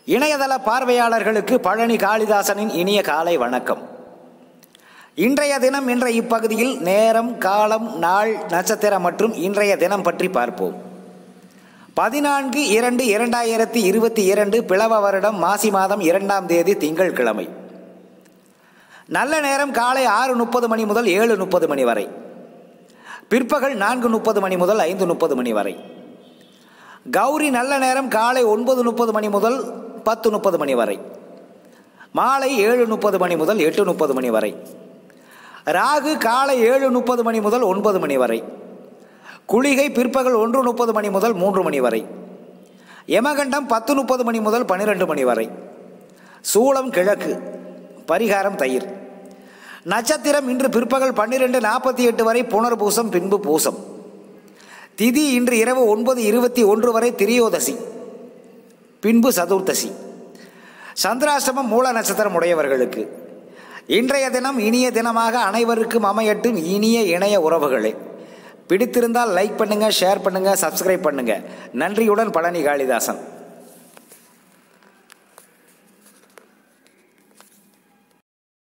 இணையதள பார்வையாளர்களுக்கு பழனி காளிதாசனின் இனிய காலை வணக்கம் இன்றைய தினம் என்ற இப்பகுதியில் நேரம் காலம் நாள் நட்சத்திரம் மற்றும் இன்றைய தினம் பற்றி பார்ப்போம் பதினான்கு இரண்டு இரண்டாயிரத்தி இருபத்தி இரண்டு பிளவ வருடம் மாசி மாதம் இரண்டாம் தேதி திங்கட்கிழமை நல்ல நேரம் காலை ஆறு முப்பது மணி முதல் ஏழு முப்பது மணி வரை பிற்பகல் நான்கு முப்பது மணி முதல் ஐந்து முப்பது மணி வரை கௌரி நல்ல நேரம் காலை ஒன்பது முப்பது மணி முதல் பத்து முப்பது மணி வரை மாலை ஏழு முப்பது மணி முதல் எட்டு முப்பது மணி வரை ராகு காலை ஏழு முப்பது மணி முதல் ஒன்பது மணி வரை குளிகை பிற்பகல் ஒன்று முப்பது மணி முதல் மூன்று மணி வரை யமகண்டம் பத்து முப்பது மணி முதல் பன்னிரெண்டு மணி வரை சூளம் கிழக்கு பரிகாரம் தயிர் நட்சத்திரம் இன்று பிற்பகல் பன்னிரெண்டு நாற்பத்தி எட்டு வரை புனர்பூசம் பின்பு பூசம் திதி இன்று இரவு ஒன்பது இருபத்தி ஒன்று வரை திரியோதசி பின்பு சதுர்த்தசி சந்திராஷ்டமம் மூல நட்சத்திரம் உடையவர்களுக்கு இன்றைய தினம் இனிய தினமாக அனைவருக்கும் அமையட்டும் இனிய இணைய உறவுகளே பிடித்திருந்தால் லைக் பண்ணுங்க ஷேர் பண்ணுங்க சப்ஸ்கிரைப் பண்ணுங்க நன்றியுடன் பழனி காளிதாசன்